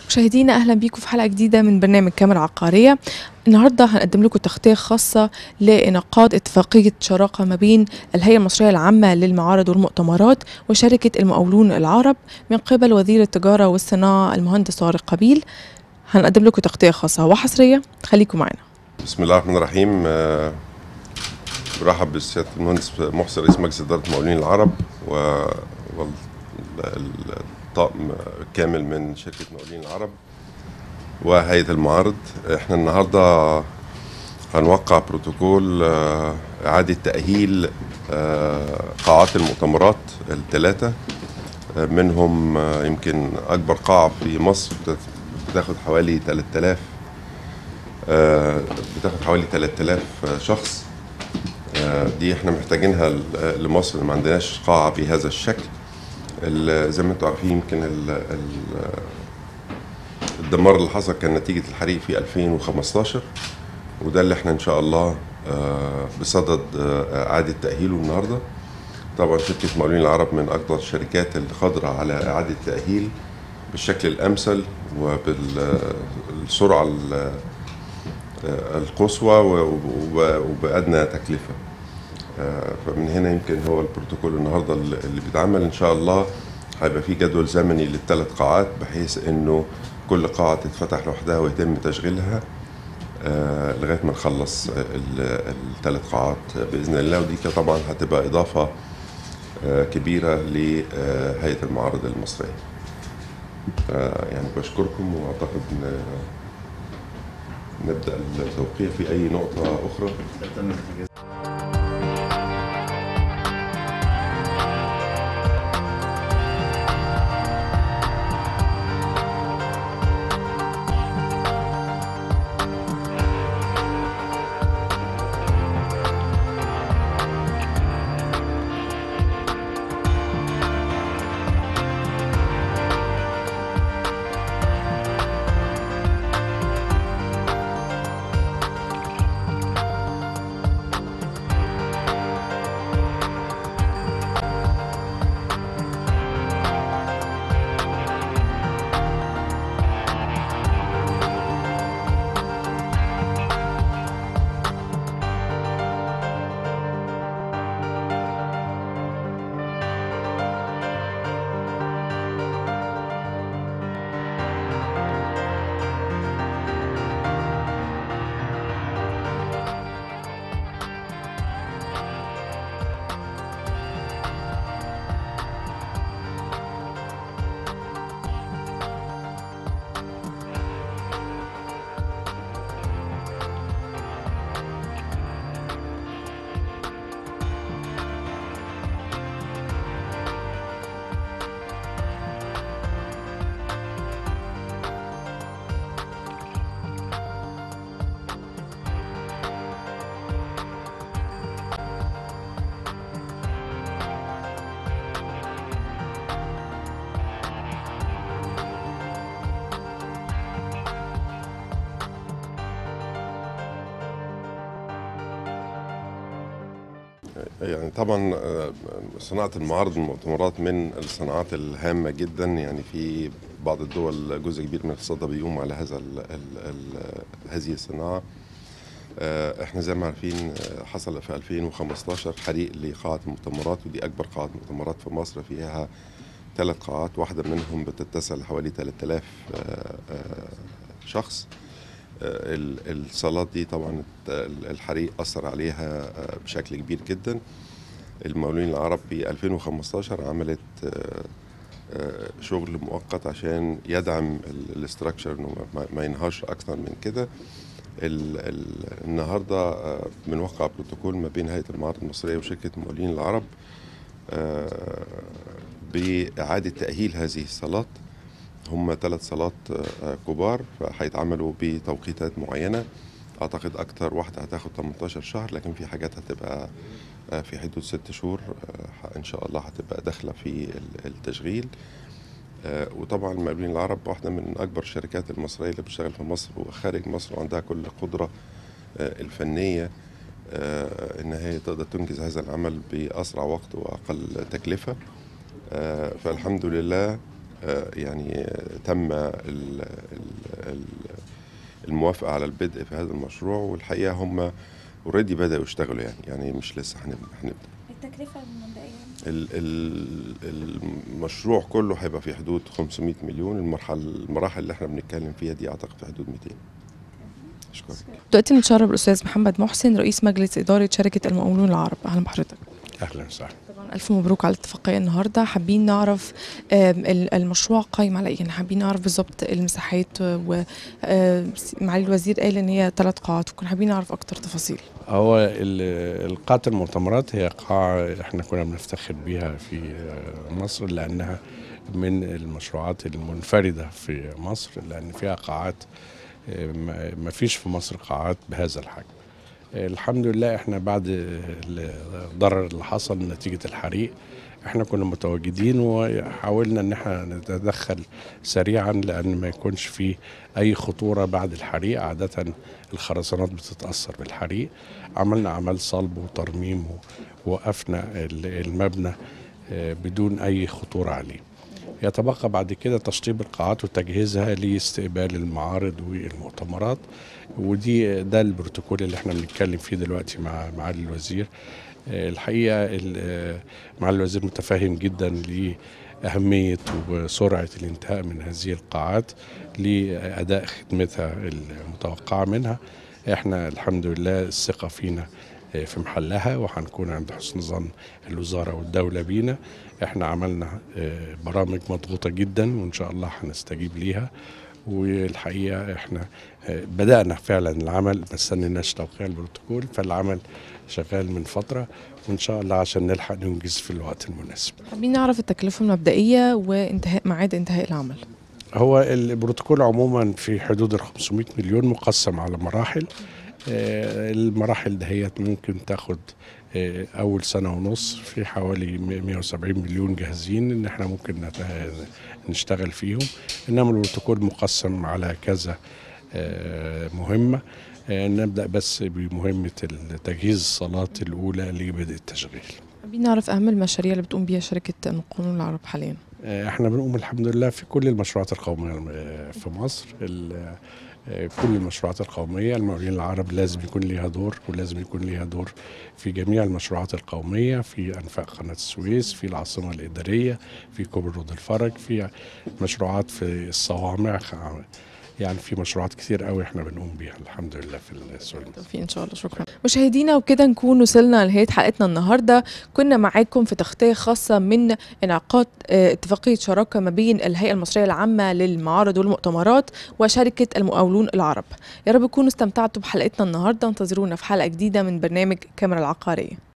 مشاهدينا اهلا بيكم في حلقه جديده من برنامج كاميرا عقاريه النهارده هنقدم لكم تغطيه خاصه لانعقاد اتفاقيه شراكه ما بين الهيئه المصريه العامه للمعارض والمؤتمرات وشركه المقاولون العرب من قبل وزير التجاره والصناعه المهندس طارق قبيل هنقدم لكم تغطيه خاصه وحصريه خليكم معنا بسم الله الرحمن الرحيم آه، برحب بسيادة المهندس محسن رئيس مجلس إدارة المقاولين العرب و والطاقم كامل من شركة المقاولين العرب وهيئة المعارض احنا النهاردة هنوقع بروتوكول آه، إعادة تأهيل آه، قاعات المؤتمرات الثلاثة آه، منهم آه، يمكن أكبر قاعة في مصر بت- بتاخد حوالي 3000 آه، بتاخد حوالي 3000 شخص آه، دي احنا محتاجينها ل- لمصر ما عندناش قاعة بهذا الشكل ال- زي ما انتم عارفين يمكن ال- ال- الدمار اللي حصل كان نتيجة الحريق في 2015 وده اللي احنا ان شاء الله آه، بصدد آه، إعادة تأهيله النهارده طبعا شركة مقاولين العرب من أكبر الشركات اللي قادرة على إعادة تأهيل بالشكل الأمثل وبالسرعة ال- القصوى و- و- وبأدنى تكلفة آه، فمن هنا يمكن هو البروتوكول النهارده اللي اللي بيتعمل ان شاء الله هيبقى في جدول زمني للثلاث قاعات بحيث انه كل قاعه تتفتح لوحدها ويتم تشغيلها آه، لغايه ما نخلص الثلاث قاعات باذن الله ودي كده طبعا هتبقى اضافه آه، كبيره لهيئه المعارض المصريه. آه، يعني بشكركم واعتقد ان نبدا التوقيع في اي نقطه اخرى. يعني طبعا آه، صناعة المعارض والمؤتمرات من الصناعات الهامة جدا يعني في بعض الدول جزء كبير من اقتصادها بيقوم على هذا ال ال ال هذه الصناعة آه، احنا زي ما عارفين آه، حصل في 2015 حريق لقاعة المؤتمرات ودي أكبر قاعة مؤتمرات في مصر فيها ثلاث قاعات واحدة منهم بتتسع لحوالي 3000 آه، آه، شخص آه، ال- الصالات دي طبعا الت- الحريق أثر عليها آه، بشكل كبير جدا المقاولين العرب في 2015 عملت آه، آه، شغل مؤقت عشان يدعم الاستراكشر انه ما- ما ينهارش اكثر من كده ال- ال- النهارده آه، بنوقع بروتوكول ما بين هيئه المعارض المصريه وشركه المقاولين العرب آه، بإعادة تأهيل هذه الصالات هم ثلاث صالات آه، كبار فهيتعملوا بتوقيتات معينة أعتقد أكتر واحدة هتاخد 18 شهر لكن في حاجات هتبقى آه، في حدود ست شهور آه، إن شاء الله هتبقى داخلة في ال- التشغيل آه، وطبعا المقاولين العرب واحدة من أكبر الشركات المصرية اللي بتشتغل في مصر وخارج مصر وعندها كل القدرة آه، الفنية آه، إن هي تقدر تنجز هذا العمل بأسرع وقت وأقل تكلفة آه، فالحمد لله آه، يعني آه، تم ال- ال- ال- الموافقه على البدء في هذا المشروع والحقيقه هم اوريدي بداوا يشتغلوا يعني يعني مش لسه هنبدا هنبدا التكلفة المبدئية ال- ال- المشروع كله هيبقى في حدود 500 مليون المرحله المراحل اللي احنا بنتكلم فيها دي اعتقد في حدود 200 اشكرك دلوقتي بنتشرف بالاستاذ محمد محسن رئيس مجلس اداره شركه المقاولون العرب اهلا بحضرتك اهلا وسهلا طبعا الف مبروك على الاتفاقيه النهارده حابين نعرف آم، ال- المشروع قايم على ايه يعني حابين نعرف بالظبط المساحات ومعالي الوزير قال ان هي ثلاث قاعات وكنا حابين نعرف اكتر تفاصيل هو ال- قاعة المؤتمرات هي قاعة احنا كنا بنفتخر بيها في مصر لأنها من المشروعات المنفردة في مصر لأن فيها قاعات ما ما فيش في مصر قاعات بهذا الحجم الحمد لله احنا بعد الضرر اللي حصل نتيجة الحريق احنا كنا متواجدين وحاولنا ان احنا نتدخل سريعا لان ما يكونش فيه اي خطورة بعد الحريق عادة الخرسانات بتتأثر بالحريق عملنا اعمال صلب وترميم ووقفنا ال- المبنى آه، بدون اي خطورة عليه يتبقى بعد كده تشطيب القاعات وتجهيزها لاستقبال المعارض والمؤتمرات ودي ده البروتوكول اللي احنا بنتكلم فيه دلوقتي مع معالي الوزير آه، الحقيقه ال- آه، معالي الوزير متفاهم جدا لأهمية وسرعة الانتهاء من هذه القاعات لأداء خدمتها المتوقعة منها احنا الحمد لله الثقة فينا آه، في محلها وهنكون عند حسن ظن الوزارة والدولة بينا احنا عملنا آه، برامج مضغوطة جدا وان شاء الله هنستجيب ليها والحقيقة احنا آه، بدأنا فعلا العمل ما استنيناش توقيع البروتوكول فالعمل شغال من فترة وان شاء الله عشان نلحق ننجز في الوقت المناسب حابين نعرف التكلفه المبدئيه وانتهاء ميعاد انتهاء العمل هو البروتوكول عموما في حدود ال 500 مليون مقسم على مراحل آه، المراحل دهيت ممكن تاخد آه، اول سنه ونص في حوالي 170 مليون جاهزين ان احنا ممكن نت- نشتغل فيهم انما البروتوكول مقسم على كذا آه، مهمه آه، نبدا بس بمهمه تجهيز الصالات الاولى لبدء التشغيل حابين نعرف اهم المشاريع اللي بتقوم بيها شركه المقاولون العرب حاليا آه، احنا بنقوم الحمد لله في كل المشروعات القوميه آه، في مصر ال- آه، كل المشروعات القوميه المقاولين العرب لازم يكون ليها دور ولازم يكون ليها دور في جميع المشروعات القوميه في انفاق قناه السويس في العاصمه الاداريه في كوبري رود الفرج في مشروعات في الصوامع خ- يعني في مشروعات كتير قوي احنا بنقوم بيها الحمد لله في السوري بالتوفيق ان شاء الله شكرا مشاهدينا وكده نكون وصلنا لنهايه حلقتنا النهارده كنا معاكم في تغطيه خاصه من انعقاد آه، اتفاقيه شراكه ما بين الهيئه المصريه العامه للمعارض والمؤتمرات وشركه المقاولون العرب يا رب تكونوا استمتعتوا بحلقتنا النهارده انتظرونا في حلقه جديده من برنامج كاميرا العقاريه